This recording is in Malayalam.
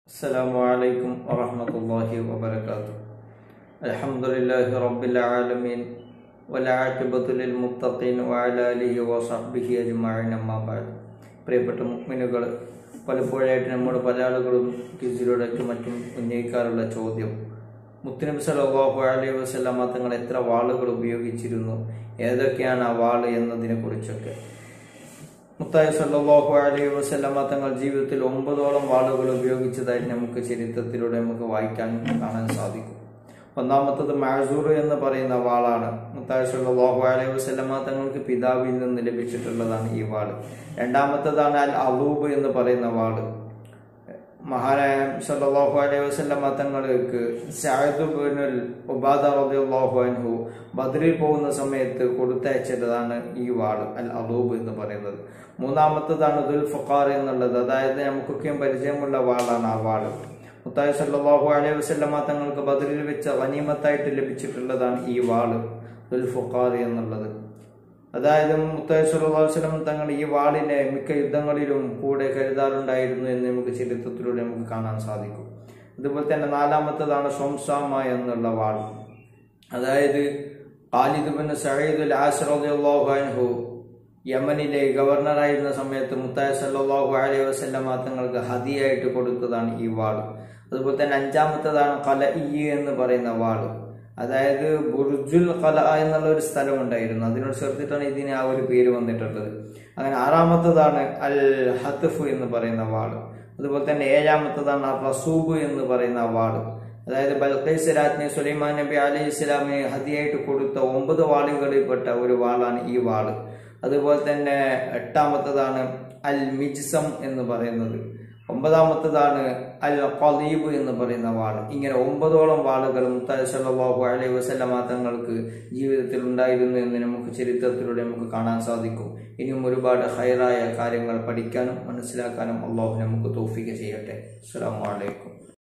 السلام عليكم ورحمة الله وبركاته الحمد لله رب العالمين والعاقبة للمتقين وعلى آله وصحبه أجمعين أما بعد പ്രിയപ്പെട്ട മുഗ്മിനുകൾ പലപ്പോഴായിട്ട് നമ്മുടെ പല ആളുകളും ക്വിസിലൂടെ മറ്റും ഉന്നയിക്കാറുള്ള ചോദ്യം മുത്തുനബി സല്ലല്ലാഹു അലൈഹി വസല്ലമ തങ്ങൾ എത്ര വാളുകൾ ഉപയോഗിച്ചിരുന്നു ഏതൊക്കെയാണ് ആ വാള് എന്നതിനെ കുറിച്ചൊക്കെ മുത്തായി സല്ലല്ലാഹു അലൈഹി വസല്ലമ തങ്ങൾ ജീവിതത്തിൽ ഒമ്പതോളം വാളുകൾ ഉപയോഗിച്ചതായി നമുക്ക് ചരിത്രത്തിലൂടെ നമുക്ക് വായിക്കാൻ കാണാൻ സാധിക്കും ഒന്നാമത്തത് മാസൂർ എന്ന് പറയുന്ന വാളാണ് മുത്തായി സല്ലല്ലാഹു അലൈഹി വസല്ലമ തങ്ങൾക്ക് പിതാവിൽ നിന്ന് ലഭിച്ചിട്ടുള്ളതാണ് ഈ വാള് രണ്ടാമത്തതാണ് അൽ അലൂബ് എന്ന് പറയുന്ന വാള് മഹാനായ സല്ലല്ലാഹു അലൈഹി വസല്ലമ തങ്ങൾക്ക് സഅദ് ഇബ്നുൽ ഉബാദ റളിയല്ലാഹു അൻഹു ബദ്രിൽ പോകുന്ന സമയത്ത് കൊടുത്തയച്ചതാണ് ഈ വാള് അൽ അലൂബ് എന്ന് പറയുന്നത് മൂന്നാമത്തതാണ് ദുൽ ഫഖാർ എന്നുള്ളത് അതായത് നമുക്കൊക്കെയും പരിചയമുള്ള വാളാണ് ആ വാള് മുത്തായി സല്ലല്ലാഹു അലൈഹി വസല്ലമ തങ്ങൾക്ക് ബദ്രിൽ വെച്ച ഗനീമത്തായിട്ട് ലഭിച്ചിട്ടുള്ളതാണ് ഈ വാള് ദുൽ ഫഖാർ എന്നുള്ളത് അതായത് മുത്തായി സല്ലല്ലാഹു അലൈഹി വസല്ലം തങ്ങൾ ഈ വാളിനെ മിക്ക യുദ്ധങ്ങളിലും കൂടെ കരുതാറുണ്ടായിരുന്നു എന്ന് നമുക്ക് ചരിത്രത്തിലൂടെ നമുക്ക് കാണാൻ സാധിക്കും അതുപോലെ തന്നെ നാലാമത്തതാണ് ഷംസാമ എന്നുള്ള വാൾ അതായത് Khalid bin Saeed al As റളിയല്ലാഹു അൻഹു യമനിലെ ഗവർണറായിരുന്ന സമയത്ത് മുത്തായ സല്ലല്ലാഹു അലൈഹി വസല്ലമ തങ്ങൾക്ക് ഹദിയായിട്ട് കൊടുത്തതാണ് ഈ വാൾ അതുപോലെ തന്നെ അഞ്ചാമത്തതാണ് കല എന്ന് പറയുന്ന വാള് അതായത് ബുർജുൽ കല എന്നുള്ള ഒരു സ്ഥലം ഉണ്ടായിരുന്നു അതിനോട് ചേർത്തിട്ടാണ് ഇതിന് ആ ഒരു പേര് വന്നിട്ടുള്ളത് അങ്ങനെ ആറാമത്തതാണ് അൽ ഹത്തഫ് എന്ന് പറയുന്ന വാള് അതുപോലെ തന്നെ ഏഴാമത്തതാണ് റസൂബ് എന്ന് പറയുന്ന വാള് അതായത് ബൽഖൈസ് രാജ്ഞി സുലൈമാൻ നബി അലൈഹി ഇസ്ലാമിന് ഹദിയായിട്ട് കൊടുത്ത ഒമ്പത് വാളുകളിൽപ്പെട്ട ഒരു വാളാണ് ഈ വാള് അതുപോലെ തന്നെ എട്ടാമത്തതാണ് അൽ മിജ്സം എന്ന് പറയുന്നത് ഒമ്പതാമത്തതാണ് അൽ ഖലീബ് എന്ന് പറയുന്ന വാൾ ഇങ്ങനെ ഒമ്പതോളം വാളുകൾ മുത്തായി സല്ലല്ലാഹു അലൈഹി വസല്ലമ തങ്ങൾക്ക് ജീവിതത്തിൽ ഉണ്ടായിരുന്നു എന്ന് നമുക്ക് ചരിത്രത്തിലൂടെ നമുക്ക് കാണാൻ സാധിക്കും ഇനിയും ഒരുപാട് ഹൈറായ കാര്യങ്ങൾ പഠിക്കാനും മനസ്സിലാക്കാനും അള്ളാഹു നമുക്ക് തോഫിക്ക് ചെയ്യട്ടെ അസ്സലാമു അലൈക്കും